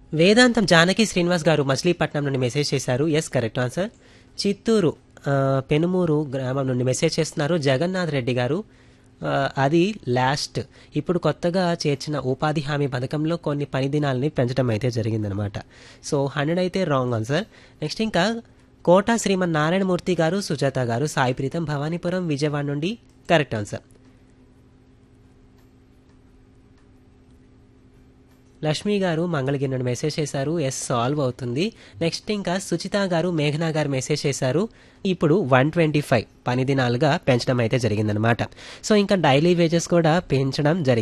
వేదాంతం జానకి శ్రీనివాస్ గారు మచిలీపట్నం నుండి మెసేజ్ చేశారు ఎస్ కరెక్ట్ ఆన్సర్ చిత్తూరు ఆ, పెనుమూరు గ్రామం నుండి మెసేజ్ చేస్తున్నారు జగన్నాథ్ రెడ్డి గారు ఆ, అది లాస్ట్ ఇప్పుడు కొత్తగా చేర్చిన ఉపాధి హామీ పథకంలో కొన్ని పని దినాలని పెంచడం అయితే జరిగిందనమాట సో హండ్రెడ్ అయితే రాంగ్ ఆన్సర్ నెక్స్ట్ ఇంకా కోట శ్రీమన్ నారాయణమూర్తి గారు సుజాత గారు సాయి ప్రీతం భవానీపురం విజయవాడ నుండి కరెక్ట్ ఆన్సర్ లక్ష్మి గారు మంగళగిరి నుండి మెసేజ్ చేశారు ఎస్ సాల్వ్ అవుతుంది నెక్స్ట్ ఇంకా సుచిత గారు మేఘనా గారు మెసేజ్ చేశారు ఇప్పుడు వన్ ట్వంటీ ఫైవ్ పని దినాలుగా పెంచడం అయితే జరిగిందనమాట సో ఇంకా డైలీ వేజెస్ కూడా పెంచడం జరిగింది